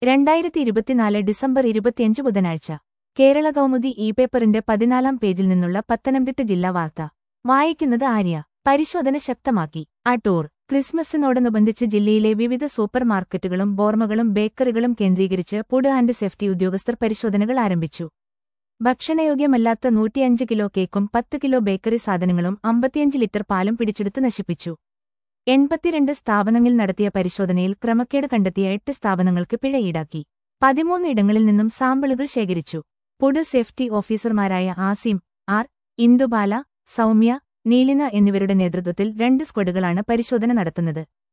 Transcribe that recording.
രണ്ടായിരത്തി ഇരുപത്തിനാല് ഡിസംബർ ഇരുപത്തിയഞ്ച് ബുധനാഴ്ച കേരള കൗമുദി ഇ പേപ്പറിന്റെ പതിനാലാം പേജിൽ നിന്നുള്ള പത്തനംതിട്ട ജില്ലാ വാർത്ത വായിക്കുന്നത് ആര്യ പരിശോധന ശക്തമാക്കി അടൂർ ക്രിസ്മസിനോടനുബന്ധിച്ച് ജില്ലയിലെ വിവിധ സൂപ്പർ മാർക്കറ്റുകളും ബോർമകളും ബേക്കറികളും കേന്ദ്രീകരിച്ച് ഫുഡ് ആൻഡ് സേഫ്റ്റി ഉദ്യോഗസ്ഥർ പരിശോധനകൾ ആരംഭിച്ചു ഭക്ഷണയോഗ്യമല്ലാത്ത നൂറ്റിയഞ്ച് കിലോ കേക്കും പത്ത് കിലോ ബേക്കറി സാധനങ്ങളും അമ്പത്തിയഞ്ച് ലിറ്റർ പാലും പിടിച്ചെടുത്ത് നശിപ്പിച്ചു എൺപത്തിരണ്ട് സ്ഥാപനങ്ങളിൽ നടത്തിയ പരിശോധനയിൽ ക്രമക്കേട് കണ്ടെത്തിയ എട്ട് സ്ഥാപനങ്ങൾക്ക് പിഴ ഈടാക്കി പതിമൂന്ന് ഇടങ്ങളിൽ നിന്നും സാമ്പിളുകൾ ശേഖരിച്ചു ഫുഡ് സേഫ്റ്റി ഓഫീസർമാരായ ആസിം ആർ ഇന്ദുബാല സൗമ്യ നീലിന എന്നിവരുടെ നേതൃത്വത്തിൽ രണ്ട് സ്ക്വാഡുകളാണ് പരിശോധന നടത്തുന്നത്